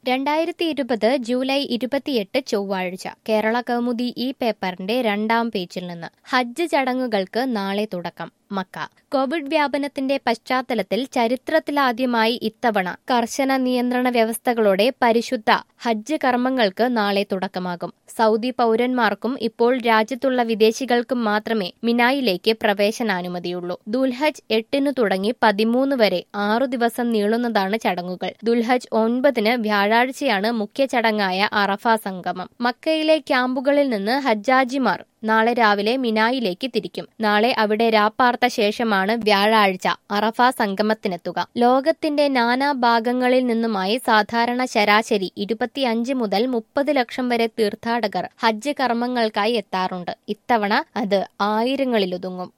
രണ്ടായിരത്തി ഇരുപത് ജൂലൈ ഇരുപത്തിയെട്ട് ചൊവ്വാഴ്ച കേരള കൗമുദി ഈ പേപ്പറിന്റെ രണ്ടാം പേജിൽ നിന്ന് ഹജ്ജ് ചടങ്ങുകൾക്ക് നാളെ തുടക്കം മക്ക കോവിഡ് വ്യാപനത്തിന്റെ പശ്ചാത്തലത്തിൽ ചരിത്രത്തിലാദ്യമായി ഇത്തവണ കർശന നിയന്ത്രണ വ്യവസ്ഥകളോടെ പരിശുദ്ധ ഹജ്ജ് കർമ്മങ്ങൾക്ക് നാളെ തുടക്കമാകും സൗദി പൗരന്മാർക്കും ഇപ്പോൾ രാജ്യത്തുള്ള വിദേശികൾക്കും മാത്രമേ മിനായിലേക്ക് പ്രവേശനാനുമതിയുള്ളൂ ദുൽഹജ് എട്ടിനു തുടങ്ങി പതിമൂന്ന് വരെ ആറു ദിവസം നീളുന്നതാണ് ചടങ്ങുകൾ ദുൽഹജ് ഒൻപതിന് വ്യാഴാഴ്ചയാണ് മുഖ്യ ചടങ്ങായ അറഫ സംഗമം മക്കയിലെ ക്യാമ്പുകളിൽ നിന്ന് ഹജ്ജാജിമാർ നാളെ രാവിലെ മിനായിലേക്ക് തിരിക്കും നാളെ അവിടെ രാപ്പാർത്ത ശേഷമാണ് വ്യാഴാഴ്ച അറഫ സംഗമത്തിനെത്തുക ലോകത്തിന്റെ നാനാ ഭാഗങ്ങളിൽ നിന്നുമായി സാധാരണ ശരാശരി ഇരുപത്തിയഞ്ച് മുതൽ മുപ്പത് ലക്ഷം വരെ തീർത്ഥാടകർ ഹജ്ജ് കർമ്മങ്ങൾക്കായി എത്താറുണ്ട് ഇത്തവണ അത് ആയിരങ്ങളിലൊതുങ്ങും